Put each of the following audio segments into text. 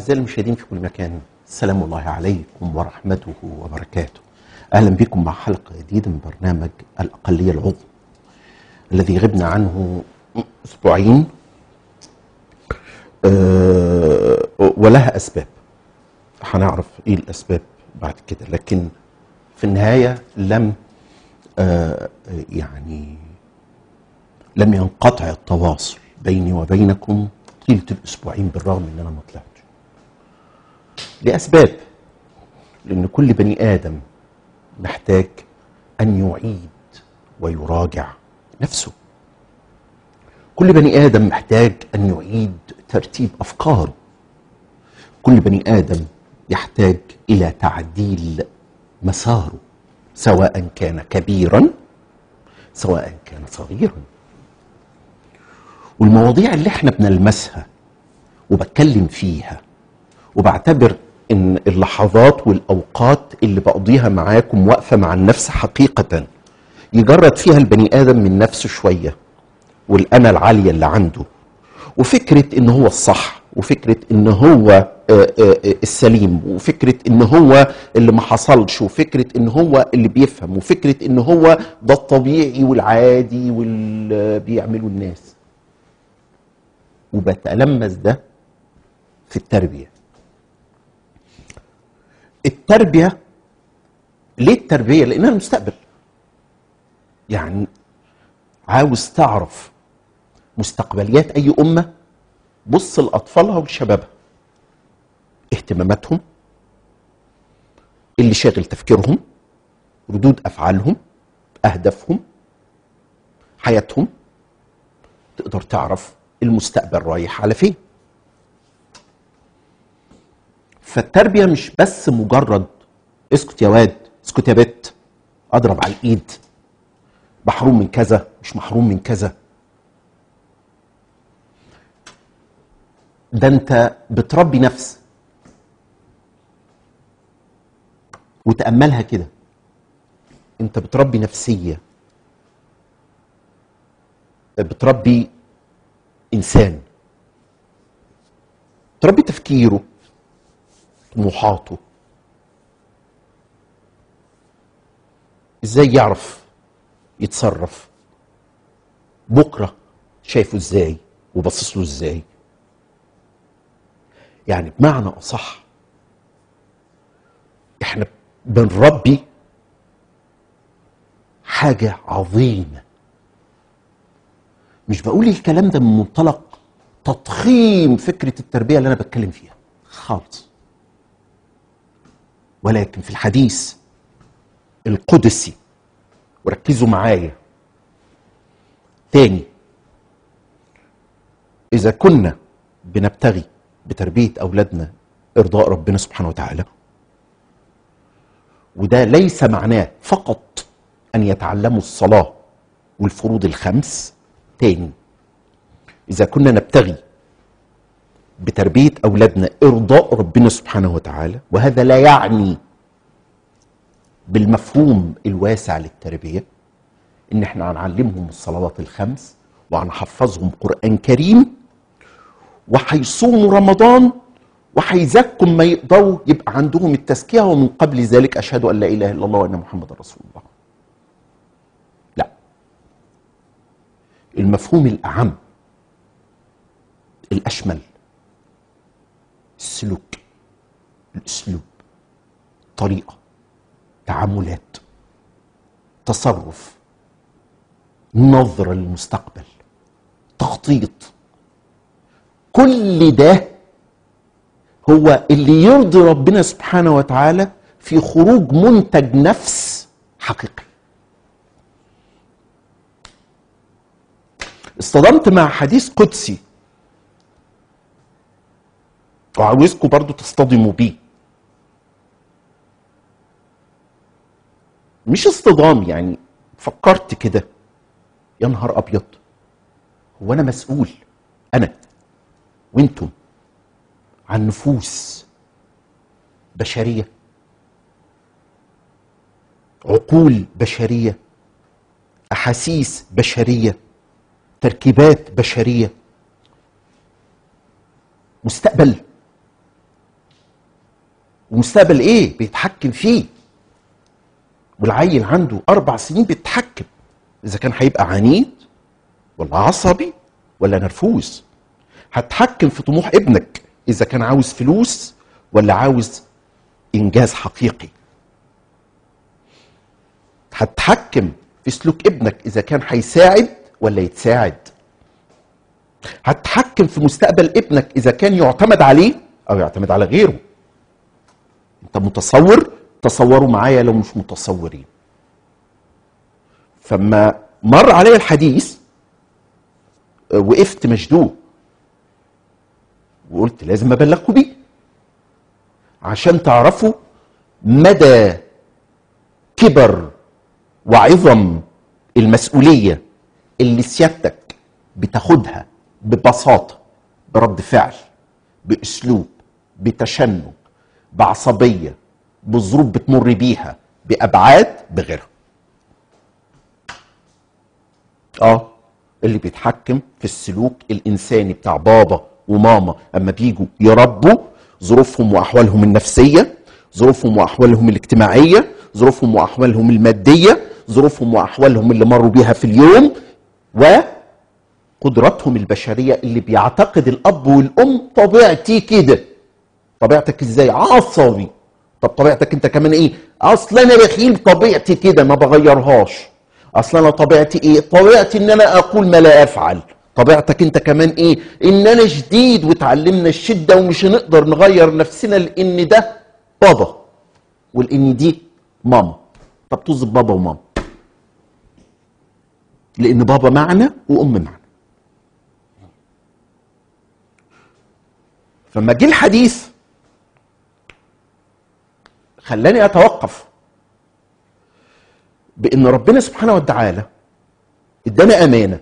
أعزائي المشاهدين في كل مكان السلام الله عليكم ورحمته وبركاته أهلا بكم مع حلقة جديدة من برنامج الأقلية العظمى الذي غبنا عنه أسبوعين أه ولها أسباب هنعرف إيه الأسباب بعد كده لكن في النهاية لم أه يعني لم ينقطع التواصل بيني وبينكم طيلة الأسبوعين بالرغم إن أنا ما طلعتش لأسباب لأن كل بني آدم محتاج أن يعيد ويراجع نفسه كل بني آدم محتاج أن يعيد ترتيب أفكاره كل بني آدم يحتاج إلى تعديل مساره سواء كان كبيرا سواء كان صغيرا والمواضيع اللي احنا بنلمسها وبتكلم فيها وبعتبر ان اللحظات والاوقات اللي بقضيها معاكم واقفه مع النفس حقيقه يجرد فيها البني ادم من نفسه شويه والانا العاليه اللي عنده وفكره ان هو الصح وفكره ان هو السليم وفكره ان هو اللي ما حصلش وفكره ان هو اللي بيفهم وفكره ان هو ده الطبيعي والعادي واللي بيعمله الناس وبتلمس ده في التربيه التربيه ليه التربيه لانها المستقبل يعني عاوز تعرف مستقبليات اي امه بص لاطفالها ولشبابها اهتماماتهم اللي شاغل تفكيرهم ردود افعالهم اهدافهم حياتهم تقدر تعرف المستقبل رايح على فين فالتربيه مش بس مجرد اسكت يا واد اسكت يا بت اضرب على الايد محروم من كذا مش محروم من كذا ده انت بتربي نفس وتأملها كده انت بتربي نفسية بتربي انسان تربي تفكيره طموحاته ازاي يعرف يتصرف بكره شايفه ازاي وبصص له ازاي يعني بمعنى اصح احنا بنربي حاجه عظيمه مش بقول الكلام ده من منطلق تضخيم فكره التربيه اللي انا بتكلم فيها خالص ولكن في الحديث القدسي وركزوا معايا تاني اذا كنا بنبتغي بتربيه اولادنا ارضاء ربنا سبحانه وتعالى وده ليس معناه فقط ان يتعلموا الصلاه والفروض الخمس تاني اذا كنا نبتغي بتربيه اولادنا ارضاء ربنا سبحانه وتعالى وهذا لا يعني بالمفهوم الواسع للتربيه ان احنا هنعلمهم الصلوات الخمس وهنحفظهم قران كريم وهيصوموا رمضان وهيزكوا ما يقدروا يبقى عندهم التزكيه ومن قبل ذلك اشهد ان لا اله الا الله وان محمد رسول الله. لا. المفهوم الاعم الاشمل السلوك الاسلوب طريقه تعاملات تصرف نظره للمستقبل تخطيط كل ده هو اللي يرضي ربنا سبحانه وتعالى في خروج منتج نفس حقيقي اصطدمت مع حديث قدسي وعاوزكم برضو تصطدموا بيه مش اصطدام يعني فكرت كده يا نهار ابيض هو انا مسؤول انا وانتم عن نفوس بشريه عقول بشريه احاسيس بشريه تركيبات بشريه مستقبل ومستقبل ايه بيتحكم فيه والعيل عنده اربع سنين بيتحكم اذا كان هيبقى عنيد ولا عصبي ولا نرفوز هتحكم في طموح ابنك اذا كان عاوز فلوس ولا عاوز انجاز حقيقي هتحكم في سلوك ابنك اذا كان هيساعد ولا يتساعد هتحكم في مستقبل ابنك اذا كان يعتمد عليه او يعتمد على غيره انت متصور تصوروا معايا لو مش متصورين فما مر علي الحديث آه، وقفت مشدود وقلت لازم ابلغكم بيه عشان تعرفوا مدى كبر وعظم المسؤوليه اللي سيادتك بتاخدها ببساطه برد فعل باسلوب بتشنج بعصبيه بظروف بتمر بيها بابعاد بغيرها اه اللي بيتحكم في السلوك الانساني بتاع بابا وماما اما بيجوا يربوا ظروفهم واحوالهم النفسيه ظروفهم واحوالهم الاجتماعيه ظروفهم واحوالهم الماديه ظروفهم واحوالهم اللي مروا بيها في اليوم وقدراتهم البشريه اللي بيعتقد الاب والام طبيعتي كده طبيعتك ازاي عصبي طب طبيعتك انت كمان ايه اصل انا بخيل طبيعتي كده ما بغيرهاش اصل انا طبيعتي ايه طبيعتي ان انا اقول ما لا افعل طبيعتك انت كمان ايه ان انا شديد وتعلمنا الشده ومش هنقدر نغير نفسنا لان ده بابا ولان دي ماما طب طز بابا وماما لان بابا معنا وام معنا فما جه الحديث خلاني اتوقف بان ربنا سبحانه وتعالى ادانا امانه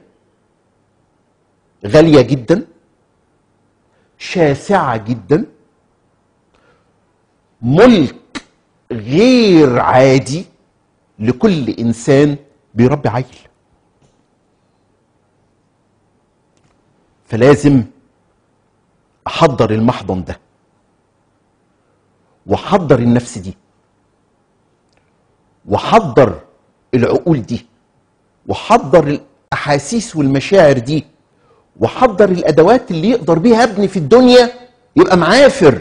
غاليه جدا شاسعه جدا ملك غير عادي لكل انسان بيربي عيل فلازم احضر المحضن ده واحضر النفس دي وحضر العقول دي وحضر الاحاسيس والمشاعر دي وحضر الادوات اللي يقدر بيها ابني في الدنيا يبقى معافر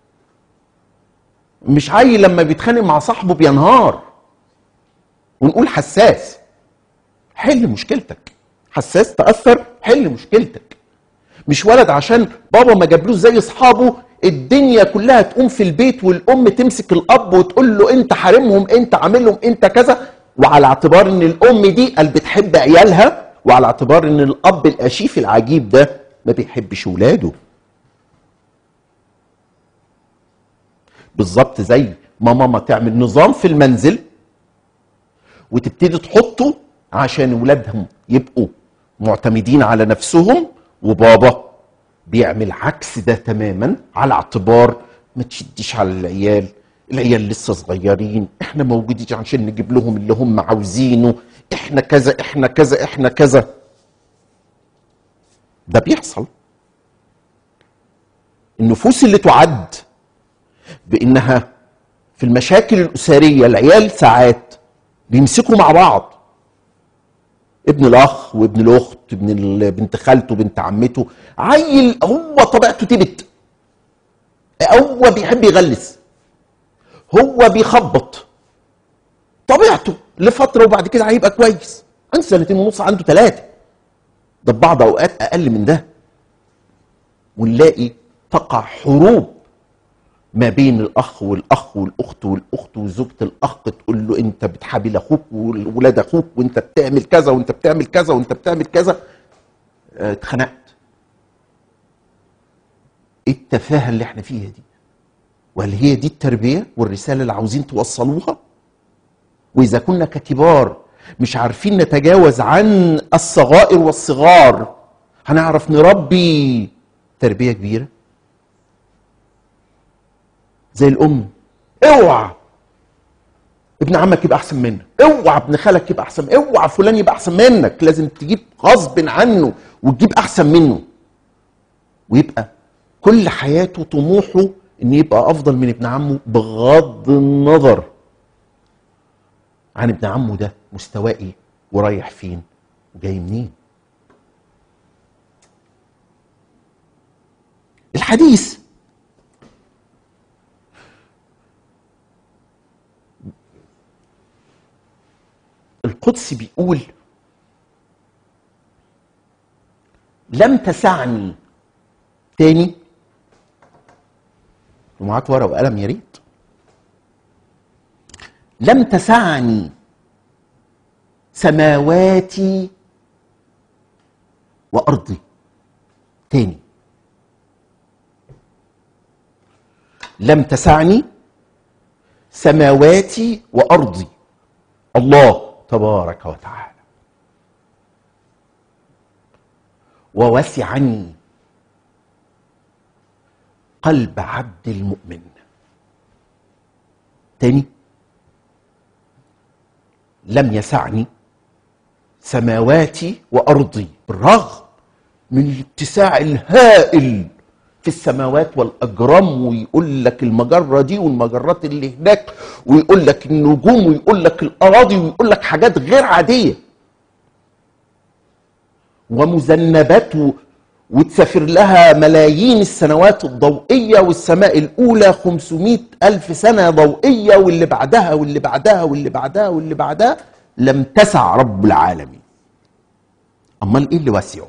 مش عيل لما بيتخانق مع صاحبه بينهار ونقول حساس حل مشكلتك حساس تاثر حل مشكلتك مش ولد عشان بابا ما جابلوش زي اصحابه الدنيا كلها تقوم في البيت والام تمسك الاب وتقول له انت حارمهم انت عاملهم انت كذا وعلى اعتبار ان الام دي قال بتحب عيالها وعلى اعتبار ان الاب الاشيف العجيب ده ما بيحبش ولاده بالظبط زي ما ماما تعمل نظام في المنزل وتبتدي تحطه عشان ولادهم يبقوا معتمدين على نفسهم وبابا بيعمل عكس ده تماما على اعتبار ما تشديش على العيال العيال لسه صغيرين احنا موجودين عشان نجيب لهم اللي هم عاوزينه احنا كذا احنا كذا احنا كذا ده بيحصل النفوس اللي تعد بانها في المشاكل الاسريه العيال ساعات بيمسكوا مع بعض ابن الاخ وابن الاخت ابن ال- بنت خالته بنت عمته عيل هو طبيعته تبت هو بيحب يغلس هو بيخبط طبيعته لفتره وبعد كده هيبقى كويس عنده سنتين ونص عنده ثلاثه ده في بعض اوقات اقل من ده ونلاقي تقع حروب ما بين الاخ والاخ والاخت والاخت وزوجة الاخ تقول له انت بتحابل اخوك وولاد اخوك وانت بتعمل كذا وانت بتعمل كذا وانت بتعمل كذا اه، اتخنقت ايه التفاهه اللي احنا فيها دي وهل هي دي التربيه والرساله اللي عاوزين توصلوها واذا كنا ككبار مش عارفين نتجاوز عن الصغائر والصغار هنعرف نربي تربيه كبيره زي الام اوعى ابن عمك يبقى احسن منك اوعى ابن خالك يبقى احسن اوعى فلان يبقى احسن منك لازم تجيب غصب عنه وتجيب احسن منه ويبقى كل حياته طموحه ان يبقى افضل من ابن عمه بغض النظر عن ابن عمه ده مستواه ايه ورايح فين وجاي منين الحديث القدس بيقول لم تسعني تاني ومعاك ورقه وقلم يا ريت لم تسعني سماواتي وارضي تاني لم تسعني سماواتي وارضي الله تبارك وتعالى ووسعني قلب عبد المؤمن تاني لم يسعني سماواتي وارضي بالرغم من الاتساع الهائل في السماوات والاجرام ويقول لك المجره دي والمجرات اللي هناك ويقول لك النجوم ويقول لك الاراضي ويقول لك حاجات غير عاديه ومذنبات و- وتسافر لها ملايين السنوات الضوئية والسماء الأولى 500 ألف سنة ضوئية واللي بعدها واللي بعدها واللي بعدها واللي بعدها لم تسع رب العالمين أمال إيه اللي وسعه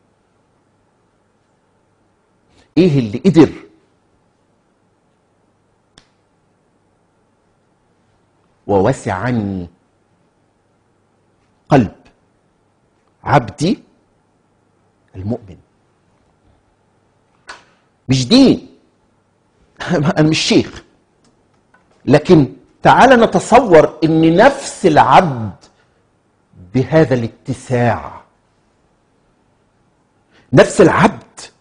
إيه اللي قدر ووسعني قلب عبدي المؤمن مش دين انا مش شيخ لكن تعال نتصور ان نفس العبد بهذا الاتساع نفس العبد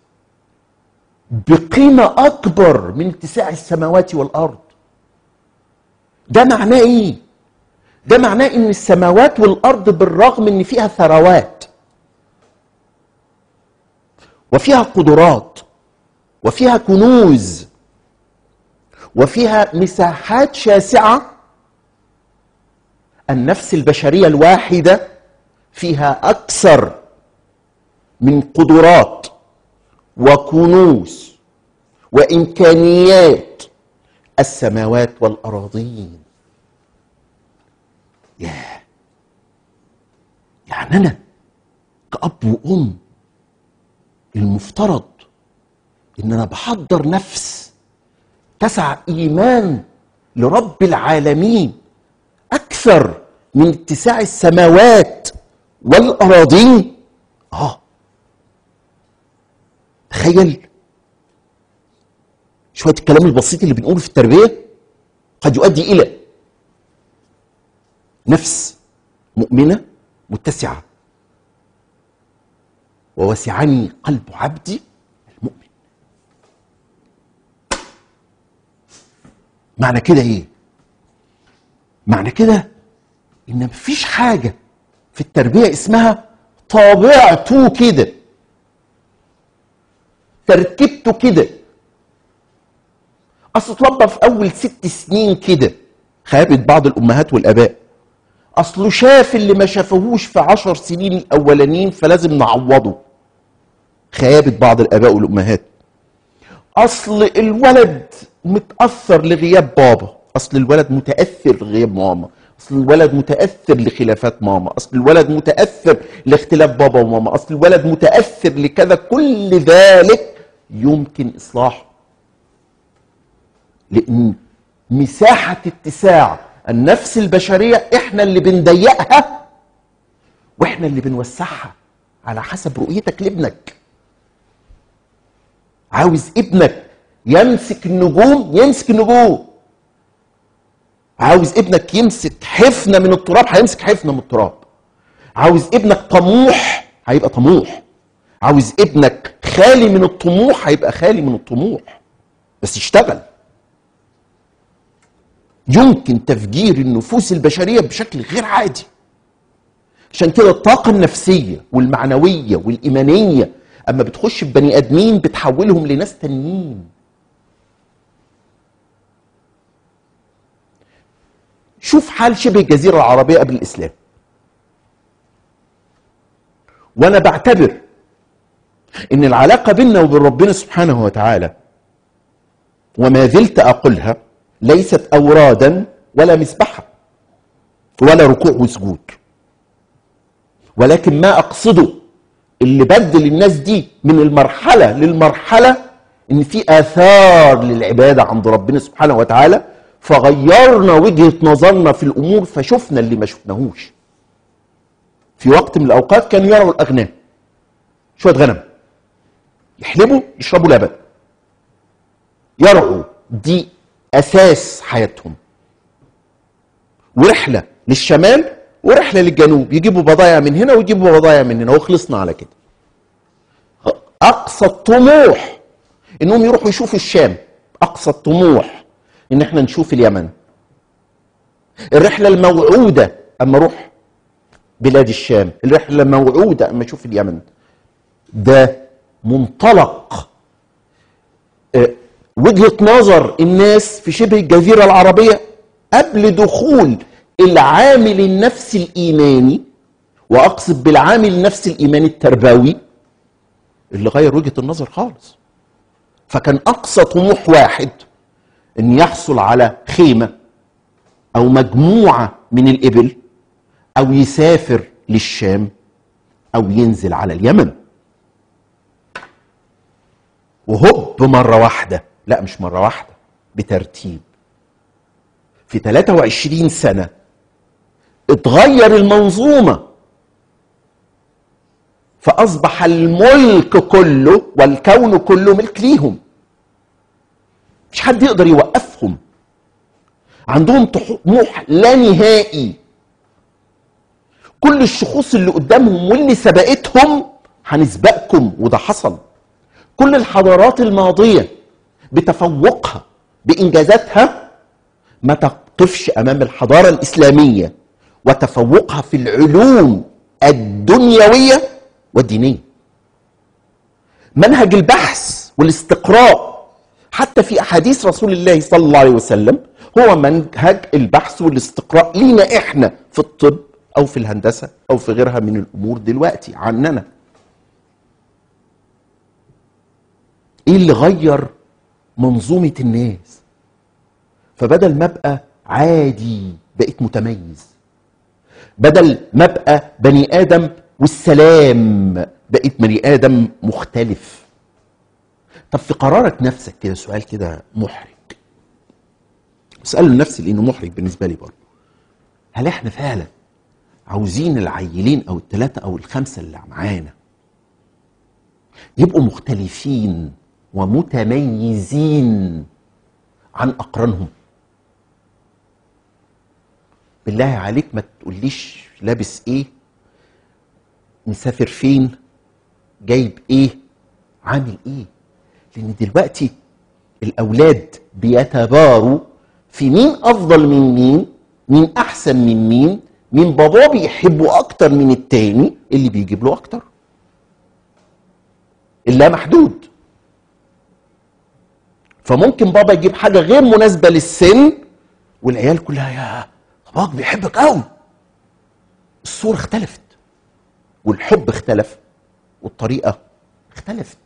بقيمة أكبر من اتساع السماوات والأرض ده معناه إيه؟ ده معناه إن السماوات والأرض بالرغم إن فيها ثروات وفيها قدرات وفيها كنوز وفيها مساحات شاسعه النفس البشريه الواحده فيها اكثر من قدرات وكنوز وامكانيات السماوات والاراضين ياه يعني انا كاب وام المفترض ان انا بحضر نفس تسع ايمان لرب العالمين اكثر من اتساع السماوات والاراضين اه تخيل شويه الكلام البسيط اللي بنقوله في التربيه قد يؤدي الى نفس مؤمنه متسعه ووسعني قلب عبدي المؤمن معنى كده ايه معنى كده ان مفيش حاجه في التربيه اسمها طابعته كده تركيبته كده اصل اتربى في اول ست سنين كده خابت بعض الامهات والاباء اصله شاف اللي ما شافهوش في عشر سنين الاولانيين فلازم نعوضه خيابة بعض الاباء والامهات اصل الولد متاثر لغياب بابا اصل الولد متاثر لغياب ماما اصل الولد متاثر لخلافات ماما اصل الولد متاثر لاختلاف بابا وماما اصل الولد متاثر لكذا كل ذلك يمكن اصلاحه لان مساحه اتساع النفس البشريه احنا اللي بنضيقها واحنا اللي بنوسعها على حسب رؤيتك لابنك عاوز ابنك يمسك النجوم يمسك النجوم عاوز ابنك يمسك حفنه من التراب هيمسك حفنه من التراب عاوز ابنك طموح هيبقى طموح عاوز ابنك خالي من الطموح هيبقى خالي من الطموح بس يشتغل يمكن تفجير النفوس البشريه بشكل غير عادي عشان كده الطاقه النفسيه والمعنويه والايمانيه اما بتخش في بني ادمين بتحولهم لناس تانيين شوف حال شبه الجزيرة العربية قبل الإسلام وأنا بعتبر إن العلاقة بيننا وبين ربنا سبحانه وتعالى وما زلت أقولها ليست أورادا ولا مسبحة ولا ركوع وسجود ولكن ما أقصده اللي بدل الناس دي من المرحلة للمرحلة إن في آثار للعبادة عند ربنا سبحانه وتعالى فغيرنا وجهة نظرنا في الأمور فشفنا اللي ما شفناهوش في وقت من الأوقات كانوا يروا الأغنام شوية غنم يحلبوا يشربوا لبن يرعوا دي أساس حياتهم ورحلة للشمال ورحلة للجنوب يجيبوا بضايع من هنا ويجيبوا بضايع من هنا وخلصنا على كده أقصى الطموح إنهم يروحوا يشوفوا الشام أقصى الطموح إن إحنا نشوف اليمن الرحلة الموعودة أما أروح بلاد الشام الرحلة الموعودة أما أشوف اليمن ده منطلق آه، وجهة نظر الناس في شبه الجزيرة العربية قبل دخول العامل النفسي الإيماني وأقصد بالعامل النفسي الإيماني التربوي اللي غير وجهة النظر خالص فكان أقصى طموح واحد أن يحصل على خيمة أو مجموعة من الإبل أو يسافر للشام أو ينزل على اليمن وهوب مرة واحدة لا مش مرة واحدة بترتيب في 23 سنة اتغير المنظومة فأصبح الملك كله والكون كله ملك ليهم مش حد يقدر يوقفهم عندهم طموح لا نهائي كل الشخوص اللي قدامهم واللي سبقتهم هنسبقكم وده حصل كل الحضارات الماضيه بتفوقها بانجازاتها ما تقفش امام الحضاره الاسلاميه وتفوقها في العلوم الدنيويه والدينيه منهج البحث والاستقراء حتى في احاديث رسول الله صلى الله عليه وسلم هو منهج البحث والاستقراء لينا احنا في الطب او في الهندسه او في غيرها من الامور دلوقتي عننا ايه اللي غير منظومه الناس فبدل ما ابقى عادي بقيت متميز بدل ما ابقى بني ادم والسلام بقيت بني ادم مختلف طب في قرارك نفسك كده سؤال كده محرج اساله لنفسي لانه محرج بالنسبه لي برضه هل احنا فعلا عاوزين العيلين او الثلاثه او الخمسه اللي معانا يبقوا مختلفين ومتميزين عن اقرانهم بالله عليك ما تقوليش لابس ايه مسافر فين جايب ايه عامل ايه لان دلوقتي الاولاد بيتباروا في مين افضل من مين مين احسن من مين مين باباه بيحبه اكتر من التاني اللي بيجيب له اكتر اللا محدود فممكن بابا يجيب حاجه غير مناسبه للسن والعيال كلها يا باباك بيحبك قوي الصوره اختلفت والحب اختلف والطريقه اختلفت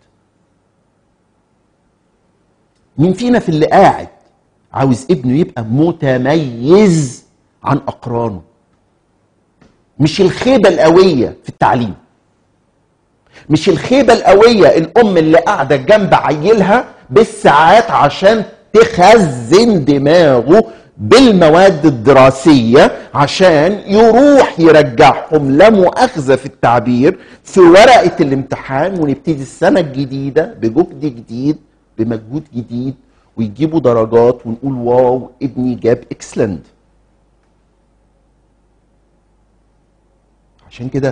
مين فينا في اللي قاعد عاوز ابنه يبقى متميز عن اقرانه مش الخيبه القويه في التعليم مش الخيبه القويه الام اللي قاعده جنب عيلها بالساعات عشان تخزن دماغه بالمواد الدراسية عشان يروح يرجعهم لا مؤاخذة في التعبير في ورقة الامتحان ونبتدي السنة الجديدة بجهد جديد بمجهود جديد ويجيبوا درجات ونقول واو ابني جاب اكسلنت عشان كده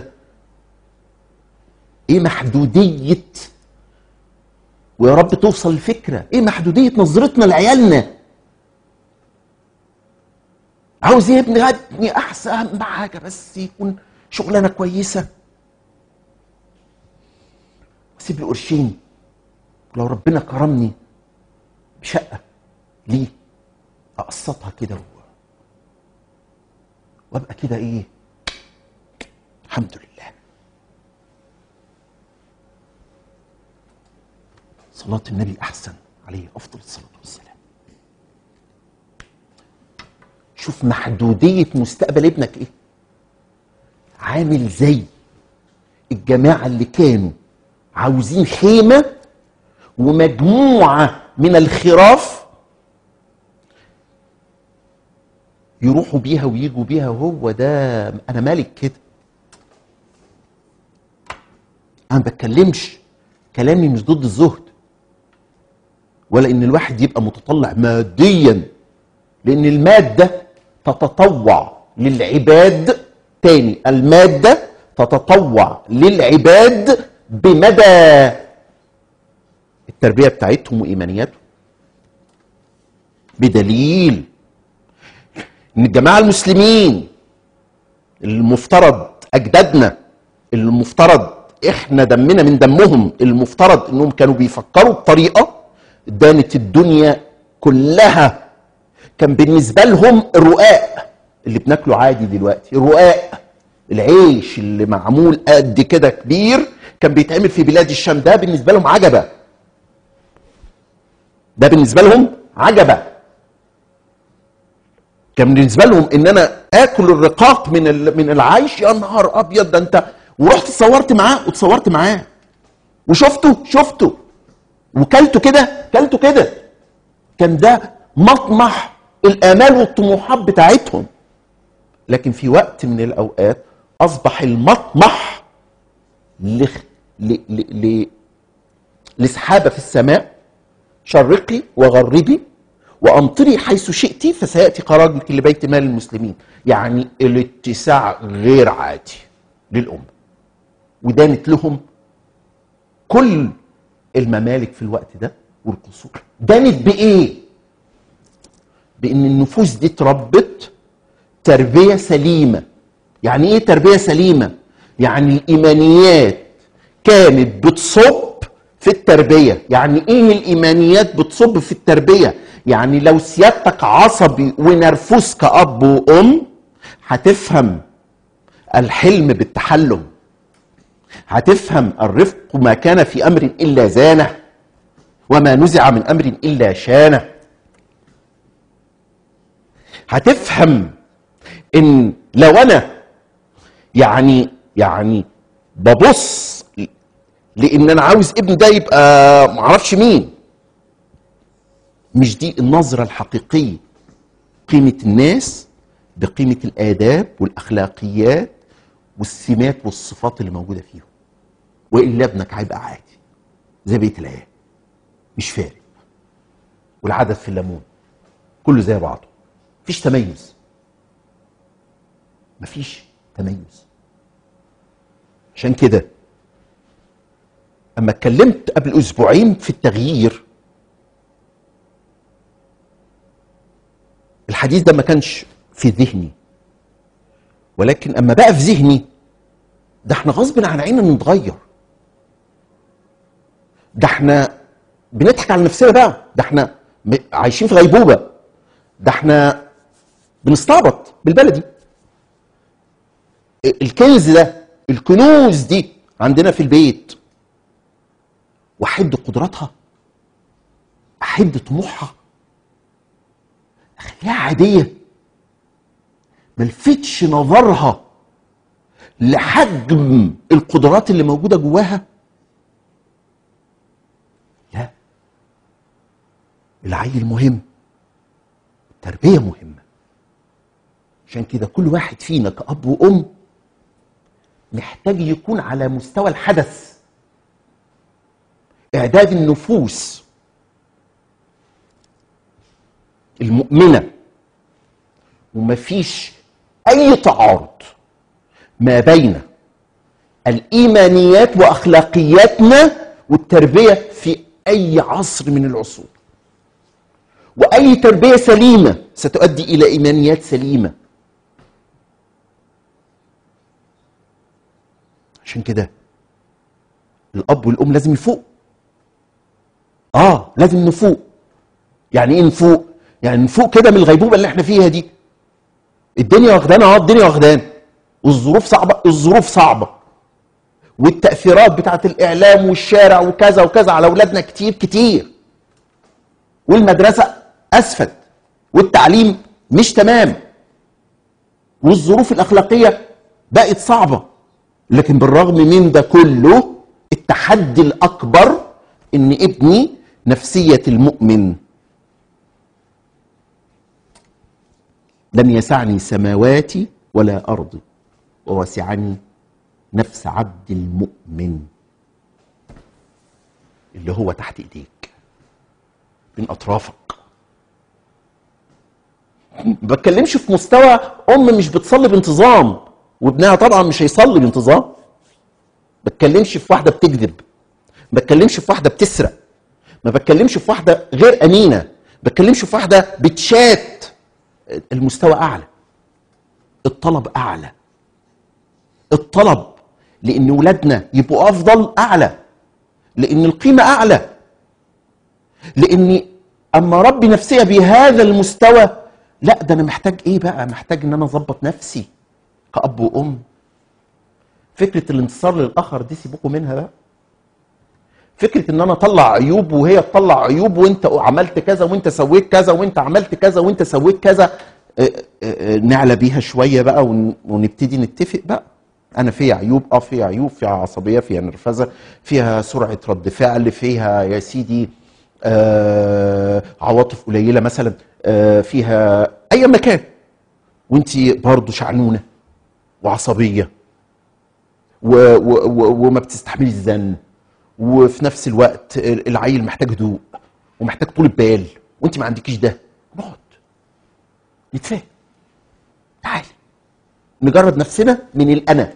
ايه محدودية ويا رب توصل الفكرة ايه محدودية نظرتنا لعيالنا عاوز ايه ابني ابني احسن اهم حاجة بس يكون شغلانة كويسة واسيب له قرشين ولو ربنا كرمني بشقة ليه اقسطها كده و- وابقى كده ايه الحمد لله صلاة النبي الأحسن عليه أفضل الصلاة والسلام شوف محدودية مستقبل ابنك إيه عامل زي الجماعة اللي كانوا عاوزين خيمة ومجموعة من الخراف يروحوا بيها ويجوا بيها وهو ده أنا مالك كده أنا ما بتكلمش كلامي مش ضد الزهد ولا ان الواحد يبقى متطلع ماديا لان الماده تتطوع للعباد تاني الماده تتطوع للعباد بمدى التربيه بتاعتهم وايمانياتهم بدليل ان الجماعه المسلمين المفترض اجدادنا المفترض احنا دمنا من دمهم المفترض انهم كانوا بيفكروا بطريقه دانت الدنيا كلها كان بالنسبه لهم الرقاق اللي بناكله عادي دلوقتي الرقاق العيش اللي معمول قد كده كبير كان بيتعمل في بلاد الشام ده بالنسبه لهم عجبه ده بالنسبه لهم عجبه كان بالنسبه لهم ان انا اكل الرقاق من ال- من العيش يا نهار ابيض ده انت ورحت اتصورت معاه واتصورت معاه وشفته شفته وكلته كده كلته كده كان ده مطمح الامال والطموحات بتاعتهم لكن في وقت من الاوقات اصبح المطمح لخ... ل... ل... ل... لسحابه في السماء شرقي وغربي وامطري حيث شئت فسياتي خراجك لبيت مال المسلمين يعني الاتساع غير عادي للامه ودانت لهم كل الممالك في الوقت ده والقصور دانت بايه بان النفوس دي اتربت تربيه سليمه يعني ايه تربيه سليمه يعني الايمانيات كانت بتصب في التربيه يعني ايه الايمانيات بتصب في التربيه يعني لو سيادتك عصبي ونرفوز كاب وام هتفهم الحلم بالتحلم هتفهم الرفق ما كان في امر الا زانه وما نزع من امر الا شانه هتفهم ان لو انا يعني يعني ببص لان انا عاوز ابني ده يبقى معرفش مين مش دي النظره الحقيقيه قيمه الناس بقيمه الاداب والاخلاقيات والسمات والصفات اللي موجوده فيهم والا ابنك هيبقى عادي زي بقيه العيال مش فارق والعدد في الليمون كله زي بعضه مفيش تميز مفيش تميز عشان كده اما اتكلمت قبل اسبوعين في التغيير الحديث ده ما كانش في ذهني ولكن اما بقى في ذهني ده احنا غصب عن عيننا نتغير ده احنا بنضحك على نفسنا بقى ده احنا م- عايشين في غيبوبه ده احنا بنستعبط بالبلدي ال- الكنز ده الكنوز دي عندنا في البيت واحد قدراتها احد طموحها اخليها عاديه ملفتش نظرها لحجم القدرات اللي موجوده جواها لا العيل مهم التربيه مهمه عشان كده كل واحد فينا كأب وأم محتاج يكون على مستوى الحدث إعداد النفوس المؤمنة ومفيش أي تعارض ما بين الإيمانيات وأخلاقياتنا والتربية في أي عصر من العصور وأي تربية سليمة ستؤدي إلى إيمانيات سليمة عشان كده الأب والأم لازم يفوق آه لازم نفوق يعني إيه نفوق؟ يعني نفوق كده من الغيبوبة اللي احنا فيها دي الدنيا واخدانا اه الدنيا واخدانا والظروف صعبه الظروف صعبه والتاثيرات بتاعت الاعلام والشارع وكذا وكذا على اولادنا كتير كتير والمدرسه اسفل والتعليم مش تمام والظروف الاخلاقيه بقت صعبه لكن بالرغم من ده كله التحدي الاكبر ان ابني نفسيه المؤمن لم يسعني سماواتي ولا ارضي ووسعني نفس عبد المؤمن اللي هو تحت ايديك من اطرافك ما بتكلمش في مستوى ام مش بتصلي بانتظام وابنها طبعا مش هيصلي بانتظام ما بتكلمش في واحده بتكذب ما بتكلمش في واحده بتسرق ما بتكلمش في واحده غير امينه ما بتكلمش في واحده بتشات المستوى اعلى الطلب اعلى الطلب لان ولادنا يبقوا افضل اعلى لان القيمه اعلى لاني اما ربي نفسيه بهذا المستوى لا ده انا محتاج ايه بقى محتاج ان انا اظبط نفسي كاب وام فكره الانتصار للاخر دي سيبوكوا منها بقى فكره ان انا اطلع عيوب وهي تطلع عيوب وانت عملت كذا وانت سويت كذا وانت عملت كذا وانت سويت كذا آه، آه، آه، نعلى بيها شويه بقى ون- ونبتدي نتفق بقى انا فيها عيوب اه فيها عيوب فيها عصبيه فيها نرفزه فيها سرعه رد فعل فيها يا سيدي آه عواطف قليله مثلا آه فيها اي مكان وانت برضه شعنونه وعصبيه و و و وما بتستحملي الزن وفي نفس الوقت العيل محتاج هدوء ومحتاج طول بال وانت ما عندكيش ده نقعد نتفاهم تعالي نجرد نفسنا من الانا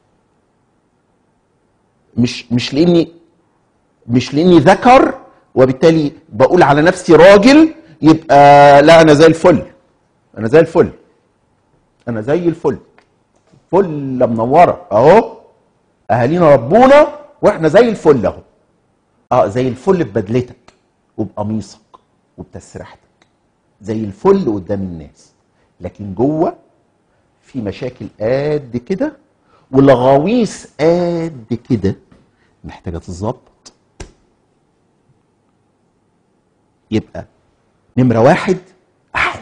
مش مش لاني مش لاني ذكر وبالتالي بقول على نفسي راجل يبقى لا انا زي الفل انا زي الفل انا زي الفل فل منوره اهو اهالينا ربونا واحنا زي الفل اهو اه زي الفل ببدلتك وبقميصك وبتسريحتك زي الفل قدام الناس لكن جوه في مشاكل قد كده ولغاويص قد كده محتاجه تتظبط يبقى نمره واحد اقعد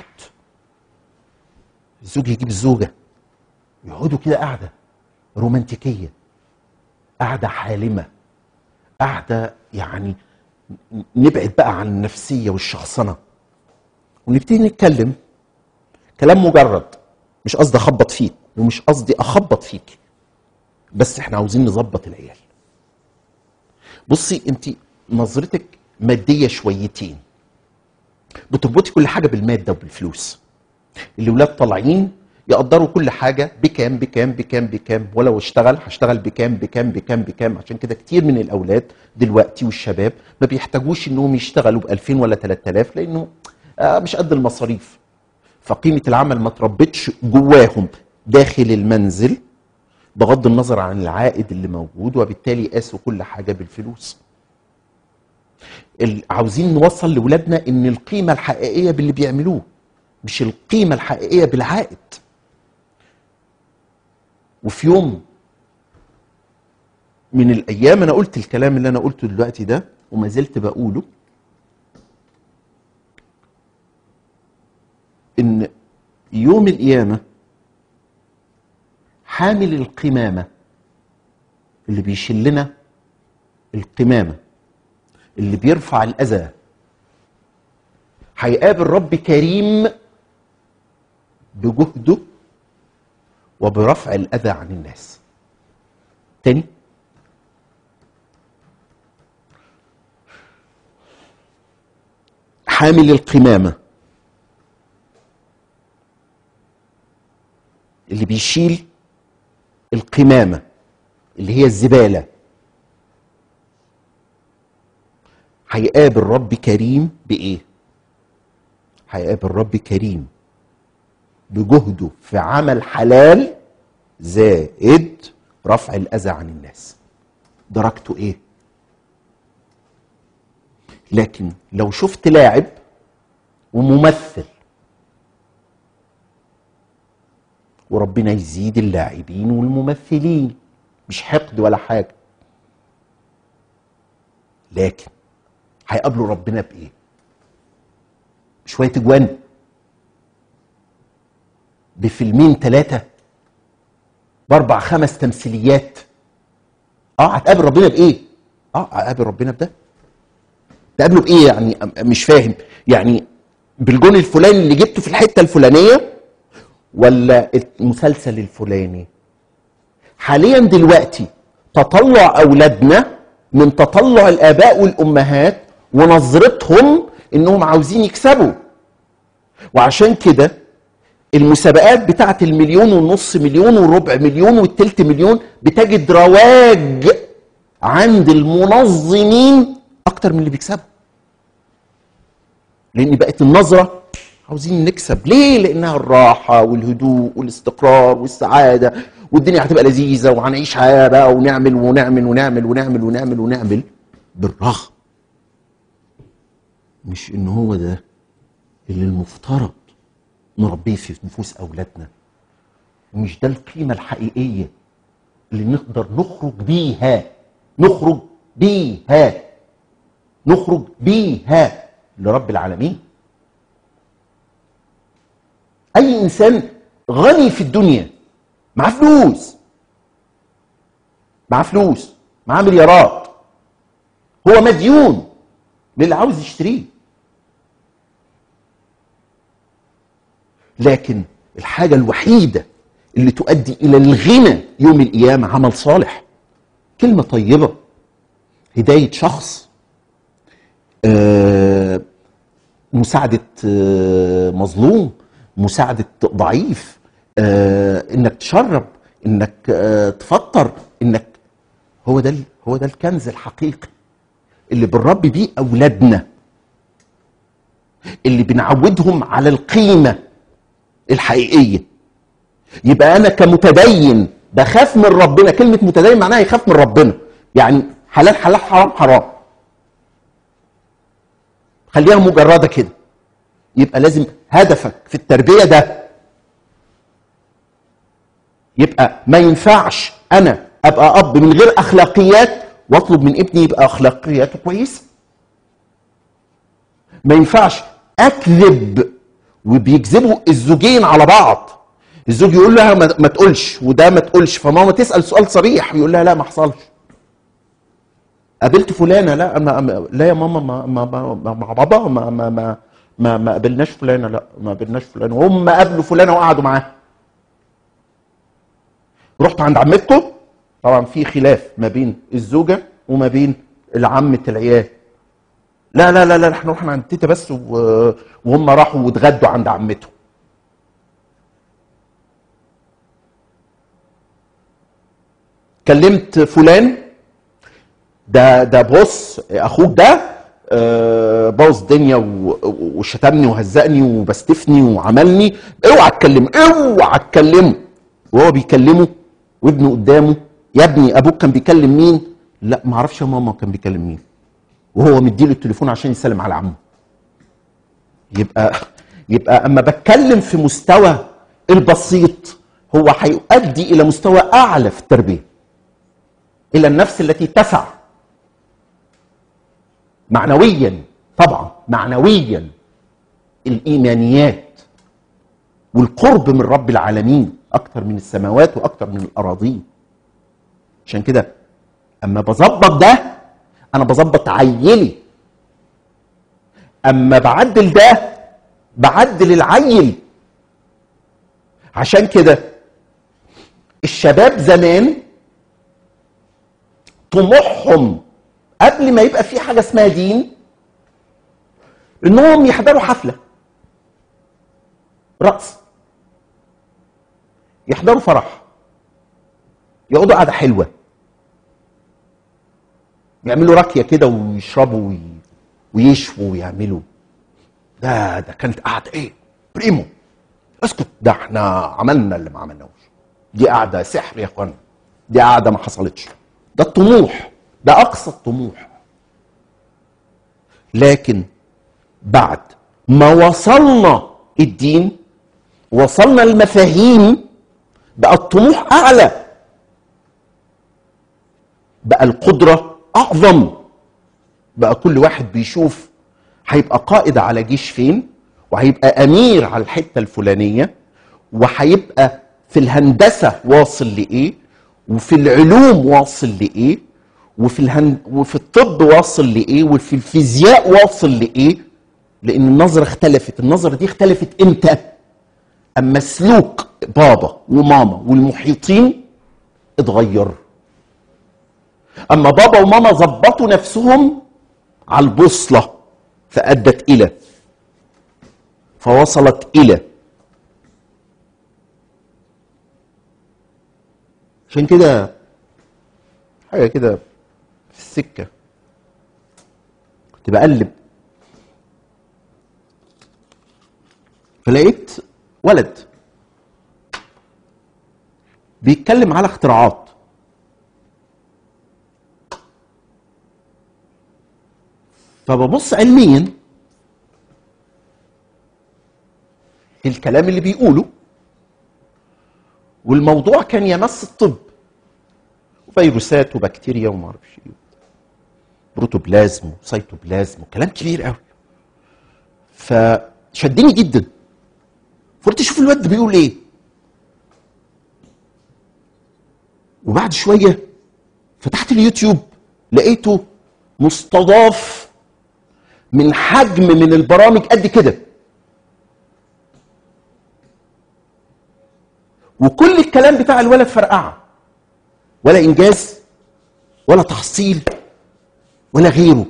الزوج يجيب الزوجه يقعدوا كده قاعده رومانتيكيه قاعده حالمه قاعده يعني نبعد بقى عن النفسيه والشخصنه ونبتدي نتكلم كلام مجرد مش قصدي اخبط فيك ومش قصدي اخبط فيك بس احنا عاوزين نظبط العيال بصي انت نظرتك ماديه شويتين بتربطي كل حاجه بالماده وبالفلوس الاولاد طالعين يقدروا كل حاجه بكام بكام بكام بكام ولو اشتغل هشتغل بكام بكام بكام بكام عشان كده كتير من الاولاد دلوقتي والشباب ما بيحتاجوش انهم يشتغلوا ب 2000 ولا 3000 لانه آه مش قد المصاريف فقيمه العمل ما تربتش جواهم داخل المنزل بغض النظر عن العائد اللي موجود وبالتالي قاسوا كل حاجه بالفلوس ال- عاوزين نوصل لاولادنا ان القيمه الحقيقيه باللي بيعملوه مش القيمه الحقيقيه بالعائد وفي يوم من الايام انا قلت الكلام اللي انا قلته دلوقتي ده وما زلت بقوله ان يوم القيامه حامل القمامه اللي بيشلنا القمامه اللي بيرفع الاذى هيقابل رب كريم بجهده وبرفع الاذى عن الناس تاني حامل القمامه اللي بيشيل القمامه اللي هي الزباله هيقابل رب كريم بايه هيقابل رب كريم بجهده في عمل حلال زائد رفع الاذى عن الناس درجته ايه لكن لو شفت لاعب وممثل وربنا يزيد اللاعبين والممثلين مش حقد ولا حاجه لكن هيقابلوا ربنا بايه شويه اجوان بفيلمين ثلاثه باربع خمس تمثيليات اه هتقابل ربنا بايه اه هقابل ربنا بده تقابله بايه يعني مش فاهم يعني بالجون الفلاني اللي جبته في الحته الفلانيه ولا المسلسل الفلاني حاليا دلوقتي تطلع اولادنا من تطلع الاباء والامهات ونظرتهم انهم عاوزين يكسبوا وعشان كده المسابقات بتاعت المليون والنص مليون والربع مليون والتلت مليون بتجد رواج عند المنظمين اكتر من اللي بيكسبوا لان بقت النظره عاوزين نكسب ليه لانها الراحه والهدوء والاستقرار والسعاده والدنيا هتبقى لذيذه وهنعيش حياه بقى ونعمل ونعمل ونعمل ونعمل ونعمل ونعمل بالرغم مش ان هو ده اللي المفترض نربيه في نفوس اولادنا ومش ده القيمه الحقيقيه اللي نقدر نخرج بيها نخرج بيها نخرج بيها لرب العالمين اي انسان غني في الدنيا معاه فلوس معاه فلوس معاه مليارات هو مديون للي عاوز يشتريه لكن الحاجة الوحيدة اللي تؤدي إلى الغنى يوم القيامة عمل صالح كلمة طيبة هداية شخص آه، مساعدة آه، مظلوم مساعدة ضعيف آه، انك تشرب انك آه، تفطر انك هو ده ال- هو ده الكنز الحقيقي اللي بنربي بيه اولادنا اللي بنعودهم على القيمه الحقيقيه يبقى انا كمتدين بخاف من ربنا كلمه متدين معناها يخاف من ربنا يعني حلال حلال حرام حرام خليها مجرده كده يبقى لازم هدفك في التربيه ده يبقى ما ينفعش انا ابقى اب من غير اخلاقيات واطلب من ابني يبقى اخلاقياته كويسه ما ينفعش اكذب وبيكذبوا الزوجين على بعض الزوج يقول لها ما ما تقولش وده ما تقولش فماما تسال سؤال صريح يقول لها لا ما حصلش قابلت فلانه لا ما ما- لا يا ماما ما ما ما ما- مع بابا ما ما ما ما, ما قابلناش فلانه لا ما قابلناش فلانه وهم قابلوا فلانه وقعدوا معاها رحت عند عمتكم طبعا في خلاف ما بين الزوجه وما بين عمه العيال لا لا لا لا احنا رحنا عند تيتا بس و... وهم راحوا واتغدوا عند عمته كلمت فلان ده ده بص اخوك ده آه، بوظ الدنيا و- وشتمني وهزقني وبستفني وعملني اوعى تكلمه اوعى تكلمه وهو بيكلمه وابنه قدامه يا ابني ابوك كان بيكلم مين لا ما اعرفش يا ماما كان بيكلم مين وهو مديله التليفون عشان يسلم على عمه يبقى يبقى اما بتكلم في مستوى البسيط هو هيؤدي الى مستوى اعلى في التربيه الى النفس التي تسع معنويا طبعا معنويا الايمانيات والقرب من رب العالمين اكتر من السماوات واكتر من الاراضين عشان كده اما بظبط ده انا بظبط عيلي اما بعدل ده بعدل العيل عشان كده الشباب زمان طموحهم قبل ما يبقى في حاجه اسمها دين انهم يحضروا حفله رقص يحضروا فرح يقعدوا قعده حلوه يعملوا راكيه كده ويشربوا وي... ويشووا ويعملوا ده ده كانت قعده ايه بريمو اسكت ده احنا عملنا اللي ما عملناهوش دي قعده سحر يا اخوانا دي قعده ما حصلتش ده الطموح ده اقصى الطموح لكن بعد ما وصلنا الدين وصلنا المفاهيم بقى الطموح اعلى بقى القدره اعظم بقى كل واحد بيشوف هيبقى قائد على جيش فين وهيبقى امير على الحته الفلانيه وهيبقى في الهندسه واصل لايه وفي العلوم واصل لايه وفي الهن... وفي الطب واصل لايه وفي الفيزياء واصل لايه لان النظره اختلفت النظره دي اختلفت امتى اما سلوك بابا وماما والمحيطين اتغير اما بابا وماما ظبطوا نفسهم على البوصله فادت الى فوصلت الى عشان كده حاجه كده في السكه كنت بقلب فلقيت ولد بيتكلم على اختراعات فببص علميا الكلام اللي بيقوله والموضوع كان يمس الطب فيروسات وبكتيريا وما اعرفش ايه بروتوبلازم وسيتوبلازم وكلام كبير قوي فشدني جدا فقلت شوف الواد ده بيقول ايه وبعد شويه فتحت اليوتيوب لقيته مستضاف من حجم من البرامج قد كده وكل الكلام بتاع الولد فرقعه ولا انجاز ولا تحصيل ولا غيره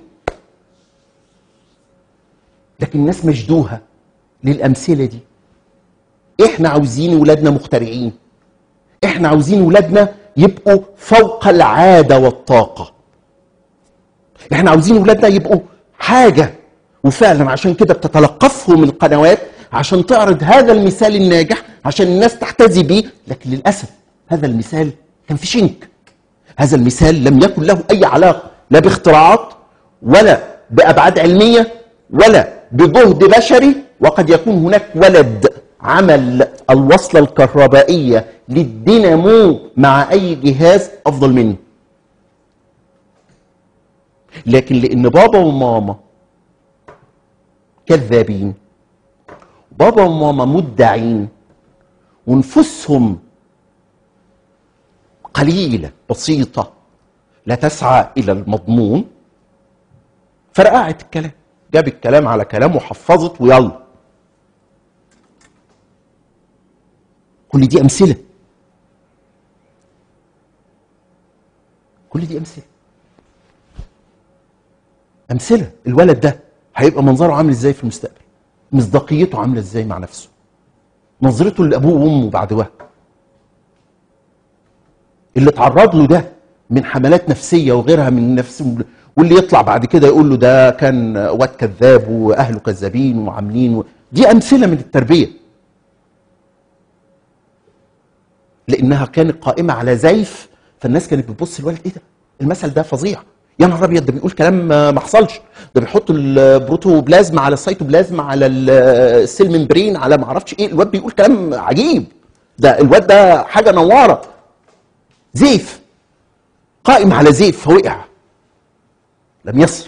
لكن الناس مشدوها للامثله دي احنا عاوزين ولادنا مخترعين احنا عاوزين ولادنا يبقوا فوق العاده والطاقه احنا عاوزين ولادنا يبقوا حاجه وفعلا عشان كده بتتلقفهم القنوات عشان تعرض هذا المثال الناجح عشان الناس تحتذي بيه لكن للاسف هذا المثال كان في شنك هذا المثال لم يكن له اي علاقه لا باختراعات ولا بابعاد علميه ولا بجهد بشري وقد يكون هناك ولد عمل الوصله الكهربائيه للدينامو مع اي جهاز افضل منه لكن لان بابا وماما كذابين بابا وماما مدعين ونفوسهم قليله بسيطه لا تسعى الى المضمون فرقعت الكلام جاب الكلام على كلام وحفظت ويلا كل دي امثله كل دي امثله امثله الولد ده هيبقى منظره عامل ازاي في المستقبل مصداقيته عامله ازاي مع نفسه نظرته لابوه وامه بعد وقت اللي اتعرض له ده من حملات نفسيه وغيرها من نفس واللي يطلع بعد كده يقول له ده كان واد كذاب واهله كذابين وعاملين و... دي امثله من التربيه لانها كانت قائمه على زيف فالناس كانت بتبص الولد ايه ده المثل ده فظيع يا نهار ابيض ده بيقول كلام ما حصلش ده بيحط البروتوبلازم على السيتوبلازم على السيل ممبرين على ما اعرفش ايه الواد بيقول كلام عجيب ده الواد ده حاجه نواره زيف قائم على زيف فوقع لم يصل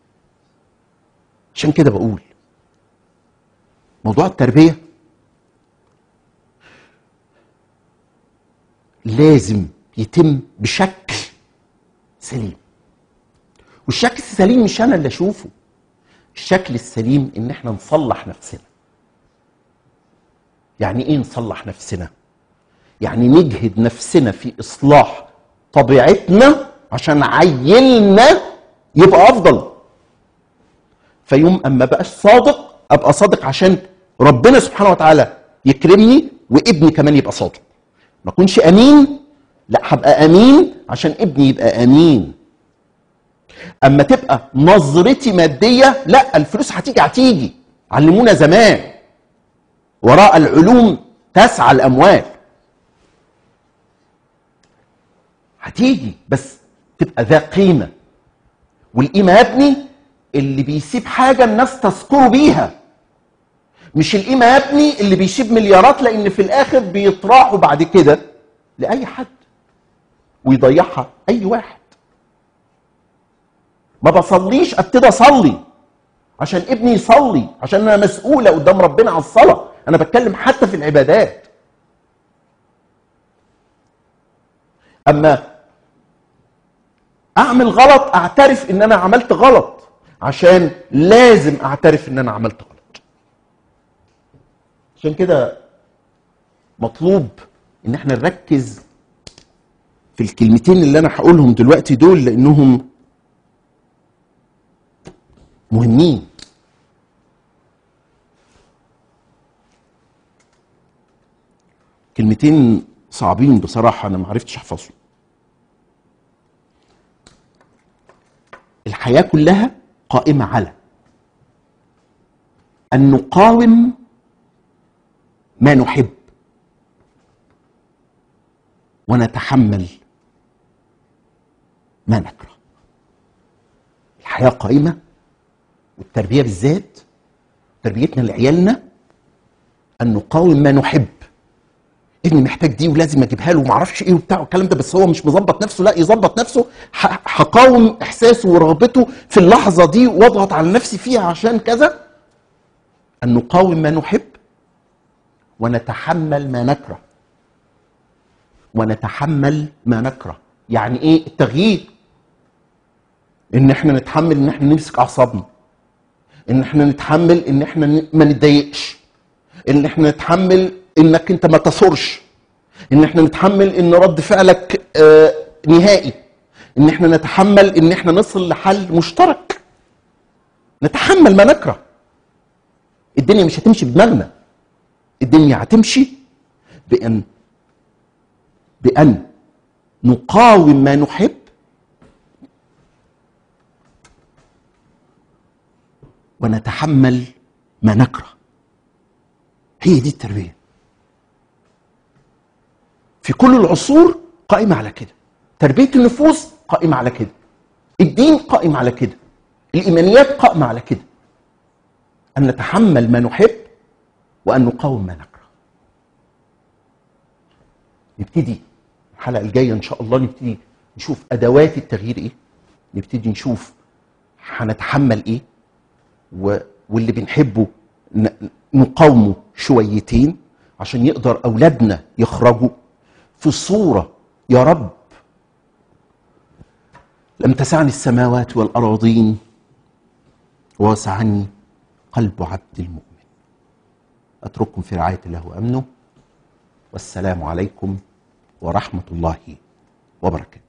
عشان كده بقول موضوع التربيه لازم يتم بشكل سليم والشكل السليم مش انا اللي اشوفه الشكل السليم ان احنا نصلح نفسنا يعني ايه نصلح نفسنا يعني نجهد نفسنا في اصلاح طبيعتنا عشان عيلنا يبقى افضل فيوم اما بقاش صادق ابقى صادق عشان ربنا سبحانه وتعالى يكرمني وابني كمان يبقى صادق ما اكونش امين لا هبقى امين عشان ابني يبقى امين اما تبقى نظرتي ماديه لا الفلوس هتيجي هتيجي علمونا زمان وراء العلوم تسعى الاموال هتيجي بس تبقى ذا قيمه والقيمه يا ابني اللي بيسيب حاجه الناس تذكره بيها مش القيمه يا ابني اللي بيشيب مليارات لان في الاخر بيطرحوا بعد كده لاي حد ويضيعها اي واحد ما بصليش ابتدي اصلي عشان ابني يصلي عشان انا مسؤوله قدام ربنا على الصلاه انا بتكلم حتى في العبادات اما اعمل غلط اعترف ان انا عملت غلط عشان لازم اعترف ان انا عملت غلط عشان كده مطلوب ان احنا نركز في الكلمتين اللي انا هقولهم دلوقتي دول لانهم مهمين كلمتين صعبين بصراحه انا ما عرفتش احفظهم الحياه كلها قائمه على ان نقاوم ما نحب ونتحمل ما نكره الحياه قائمه والتربيه بالذات تربيتنا لعيالنا ان نقاوم ما نحب ابني محتاج دي ولازم اجيبها له وما اعرفش ايه وبتاع والكلام ده بس هو مش مظبط نفسه لا يظبط نفسه ه- هقاوم احساسه ورغبته في اللحظه دي واضغط على نفسي فيها عشان كذا ان نقاوم ما نحب ونتحمل ما نكره ونتحمل ما نكره يعني ايه التغيير ان احنا نتحمل ان احنا نمسك اعصابنا ان احنا نتحمل ان احنا ن- ما نتضايقش ان احنا نتحمل انك انت ما تصرش ان احنا نتحمل ان رد فعلك آه نهائي ان احنا نتحمل ان احنا نصل لحل مشترك نتحمل ما نكره الدنيا مش هتمشي بدماغنا الدنيا هتمشي بان بان نقاوم ما نحب ونتحمل ما نكره هي دي التربيه في كل العصور قائمه على كده تربيه النفوس قائمه على كده الدين قائم على كده الايمانيات قائمه على كده ان نتحمل ما نحب وان نقاوم ما نكره نبتدي الحلقه الجايه ان شاء الله نبتدي نشوف ادوات التغيير ايه نبتدي نشوف هنتحمل ايه و... واللي بنحبه ن... نقاومه شويتين عشان يقدر اولادنا يخرجوا في صوره يا رب لم تسعني السماوات والاراضين ووسعني قلب عبد المؤمن اترككم في رعايه الله وامنه والسلام عليكم ورحمه الله وبركاته